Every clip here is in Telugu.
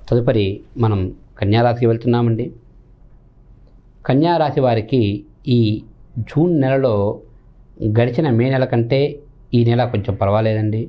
తదుపరి మనం కన్యారాశికి వెళ్తున్నామండి కన్యారాశి వారికి ఈ జూన్ నెలలో గడిచిన మే నెల కంటే ఈ నెల కొంచెం పర్వాలేదండి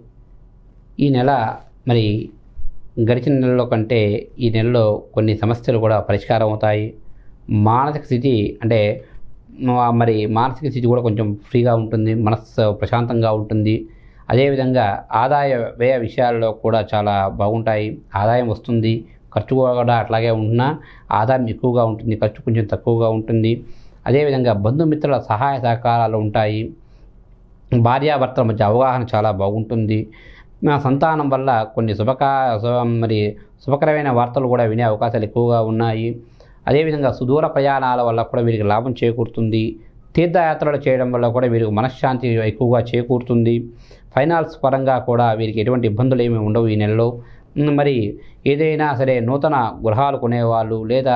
ఈ నెల మరి గడిచిన నెలలో కంటే ఈ నెలలో కొన్ని సమస్యలు కూడా పరిష్కారం అవుతాయి మానసిక స్థితి అంటే మ- మరి మానసిక స్థితి కూడా కొంచెం ఫ్రీగా ఉంటుంది మనస్సు ప్రశాంతంగా ఉంటుంది అదేవిధంగా ఆదాయ వ్యయ విషయాల్లో కూడా చాలా బాగుంటాయి ఆదాయం వస్తుంది ఖర్చు కూడా అట్లాగే ఉన్నా ఆదాయం ఎక్కువగా ఉంటుంది ఖర్చు కొంచెం తక్కువగా ఉంటుంది అదేవిధంగా బంధుమిత్రుల సహాయ సహకారాలు ఉంటాయి భార్యాభర్తల మధ్య అవగాహన చాలా బాగుంటుంది నా సంతానం వల్ల కొన్ని శుభకా శుభ- మరి శుభకరమైన వార్తలు కూడా వినే అవకాశాలు ఎక్కువగా ఉన్నాయి అదేవిధంగా సుదూర ప్రయాణాల వల్ల కూడా వీరికి లాభం చేకూరుతుంది తీర్థయాత్రలు చేయడం వల్ల కూడా వీరికి మనశ్శాంతి ఎక్కువగా చేకూరుతుంది ఫైనాన్స్ పరంగా కూడా వీరికి ఎటువంటి ఇబ్బందులు ఏమీ ఉండవు ఈ నెలలో ఉమ్, మరి ఏదైనా సరే నూతన గృహాలు కొనేవాళ్ళు లేదా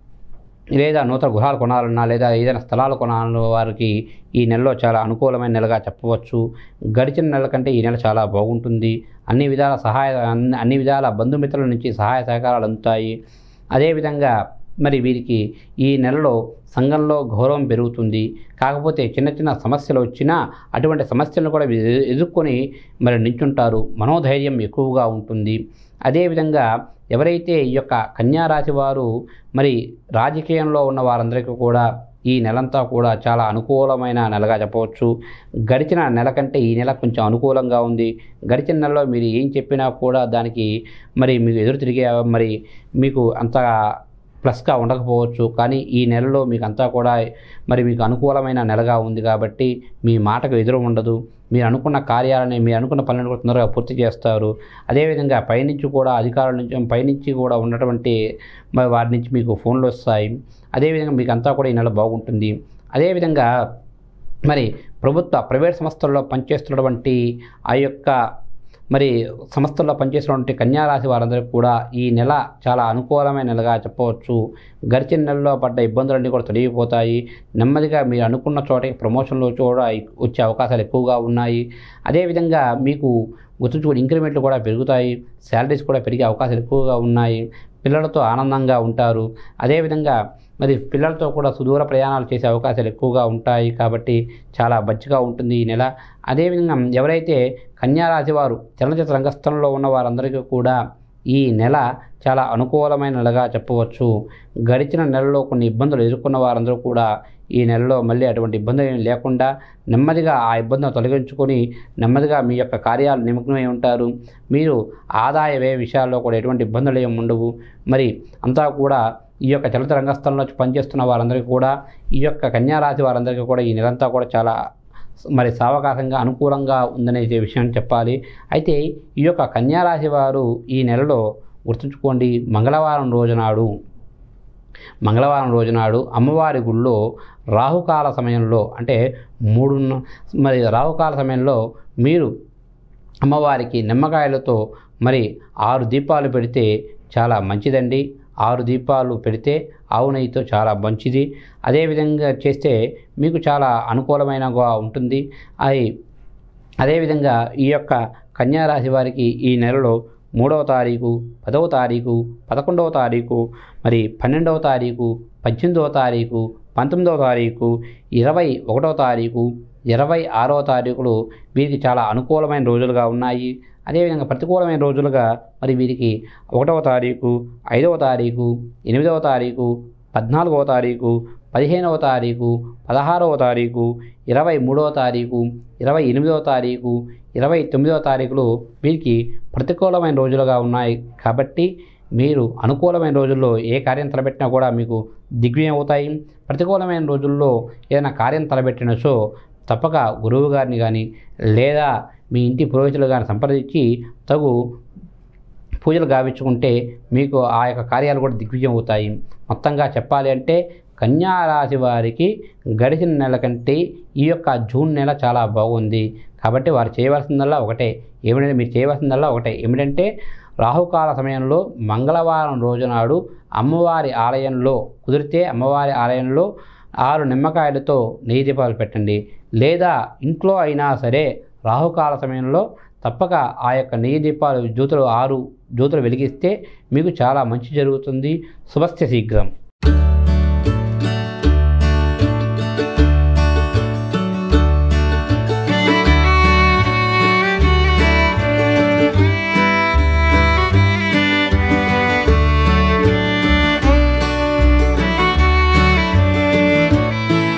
లేదా నూతన గృహాలు కొనాలన్నా లేదా ఏదైనా స్థలాలు కొనాలన్న వారికి ఈ నెలలో చాలా అనుకూలమైన నెలగా చెప్పవచ్చు గడిచిన నెల కంటే ఈ నెల చాలా బాగుంటుంది అన్ని విధాల సహాయ అన్ని అన్ని విధాల బంధుమిత్రుల నుంచి సహాయ సహకారాలు అందుతాయి అదేవిధంగా మరి వీరికి ఈ నెలలో సంఘంలో గౌరవం పెరుగుతుంది కాకపోతే చిన్న చిన్న సమస్యలు వచ్చినా అటువంటి సమస్యలను కూడా వీరు ఎదు- ఎదుర్కొని మరి నించుంటారు మనోధైర్యం ఎక్కువగా ఉంటుంది అదేవిధంగా ఎవరైతే ఈ యొక్క కన్యారాశి వారు మరి రాజకీయంలో ఉన్న వారందరికీ కూడా ఈ నెలంతా కూడా చాలా అనుకూలమైన నెలగా చెప్పవచ్చు గడిచిన నెల కంటే ఈ నెల కొంచెం అనుకూలంగా ఉంది గడిచిన నెలలో మీరు ఏం చెప్పినా కూడా దానికి మరి మీకు ఎదురు తిరిగే మరి మీకు అంత ప్లస్గా ఉండకపోవచ్చు కానీ ఈ నెలలో మీకు అంతా కూడా మరి మీకు అనుకూలమైన నెలగా ఉంది కాబట్టి మీ మాటకు ఎదురు ఉండదు మీరు అనుకున్న కార్యాలని మీరు అనుకున్న పనులను కూడా తొందరగా పూర్తి చేస్తారు అదేవిధంగా పైనుంచి కూడా అధికారుల నుంచి పైనుంచి కూడా ఉన్నటువంటి మరి వారి నుంచి మీకు ఫోన్లు వస్తాయి అదేవిధంగా మీకు అంతా కూడా ఈ నెల బాగుంటుంది అదేవిధంగా మరి ప్రభుత్వ ప్రైవేట్ సంస్థల్లో పనిచేస్తున్నటువంటి ఆ యొక్క మరి సంస్థల్లో పనిచేసినటువంటి కన్యారాశి వారందరికీ కూడా ఈ నెల చాలా అనుకూలమైన నెలగా చెప్పవచ్చు గడిచిన నెలలో పడ్డ ఇబ్బందులన్నీ కూడా తొలగిపోతాయి నెమ్మదిగా మీరు అనుకున్న చోటకి ప్రమోషన్లు కూడా వచ్చే అవకాశాలు ఎక్కువగా ఉన్నాయి అదేవిధంగా మీకు గుర్తుంచుకుని ఇంక్రిమెంట్లు కూడా పెరుగుతాయి శాలరీస్ కూడా పెరిగే అవకాశాలు ఎక్కువగా ఉన్నాయి పిల్లలతో ఆనందంగా ఉంటారు అదేవిధంగా మరి పిల్లలతో కూడా సుదూర ప్రయాణాలు చేసే అవకాశాలు ఎక్కువగా ఉంటాయి కాబట్టి చాలా మంచిగా ఉంటుంది ఈ నెల అదేవిధంగా ఎవరైతే కన్యారాశి వారు చలనచిత్ర రంగస్థలంలో ఉన్న వారందరికీ కూడా ఈ నెల చాలా అనుకూలమైన నెలగా చెప్పవచ్చు గడిచిన నెలలో కొన్ని ఇబ్బందులు ఎదుర్కొన్న వారందరూ కూడా ఈ నెలలో మళ్ళీ అటువంటి ఇబ్బందులు ఏమీ లేకుండా నెమ్మదిగా ఆ ఇబ్బందిని తొలగించుకొని నెమ్మదిగా మీ యొక్క కార్యాలు నిమగ్నమై ఉంటారు మీరు ఆదాయ వ్యయ విషయాల్లో కూడా ఎటువంటి ఇబ్బందులు ఏమి ఉండవు మరి అంతా కూడా ఈ యొక్క చలత రంగస్థలంలో పనిచేస్తున్న వారందరికీ కూడా ఈ యొక్క కన్యారాశి వారందరికీ కూడా ఈ నెలంతా కూడా చాలా మరి సావకాశంగా అనుకూలంగా ఉందనే విషయాన్ని చెప్పాలి అయితే ఈ యొక్క కన్యారాశి వారు ఈ నెలలో గుర్తుంచుకోండి మంగళవారం రోజునాడు మంగళవారం రోజునాడు అమ్మవారి గుళ్ళో రాహుకాల సమయంలో అంటే మూడు మరి రాహుకాల సమయంలో మీరు అమ్మవారికి నిమ్మకాయలతో మరి ఆరు దీపాలు పెడితే చాలా మంచిదండి ఆరు దీపాలు పెడితే ఆవు నెయ్యితో చాలా మంచిది అదేవిధంగా చేస్తే మీకు చాలా అనుకూలమైనగా ఉంటుంది అది అదేవిధంగా ఈ యొక్క కన్యారాశి వారికి ఈ నెలలో మూడవ తారీఖు పదవ తారీఖు పదకొండవ తారీఖు మరి పన్నెండవ తారీఖు పద్దెనిమిదవ తారీఖు పంతొమ్మిదవ తారీఖు ఇరవై ఒకటవ తారీఖు ఇరవై ఆరవ తారీఖులు వీరికి చాలా అనుకూలమైన రోజులుగా ఉన్నాయి అదేవిధంగా ప్రతికూలమైన రోజులుగా మరి వీరికి ఒకటవ తారీఖు ఐదవ తారీఖు ఎనిమిదవ తారీఖు పద్నాలుగవ తారీఖు పదిహేనవ తారీఖు పదహారవ తారీఖు ఇరవై మూడవ తారీఖు ఇరవై ఎనిమిదవ తారీఖు ఇరవై తొమ్మిదవ తారీఖులు వీరికి ప్రతికూలమైన రోజులుగా ఉన్నాయి కాబట్టి మీరు అనుకూలమైన రోజుల్లో ఏ కార్యం తలపెట్టినా కూడా మీకు దిగ్విజయం అవుతాయి ప్రతికూలమైన రోజుల్లో ఏదైనా కార్యం తలపెట్టినచో తప్పక గురువు గారిని కానీ లేదా మీ ఇంటి పురోహితులు కానీ సంప్రదించి తగు పూజలు గావించుకుంటే మీకు ఆ యొక్క కార్యాలు కూడా దిగ్విజయం అవుతాయి మొత్తంగా చెప్పాలి అంటే కన్యా రాశి వారికి గడిచిన నెల కంటే ఈ యొక్క జూన్ నెల చాలా బాగుంది కాబట్టి వారు చేయవలసిందల్లా ఒకటే ఏమిటంటే మీరు చేయవలసిందల్లా ఒకటే ఏమిటంటే రాహుకాల సమయంలో మంగళవారం రోజునాడు అమ్మవారి ఆలయంలో కుదిరితే అమ్మవారి ఆలయంలో ఆరు నిమ్మకాయలతో నెయ్యి దీపాలు పెట్టండి లేదా ఇంట్లో అయినా సరే రాహుకాల సమయంలో తప్పక ఆ యొక్క నెయ్యి దీపాలు జ్యోతులు ఆరు జ్యోతులు వెలిగిస్తే మీకు చాలా మంచి జరుగుతుంది శుభస్య శీఘ్రం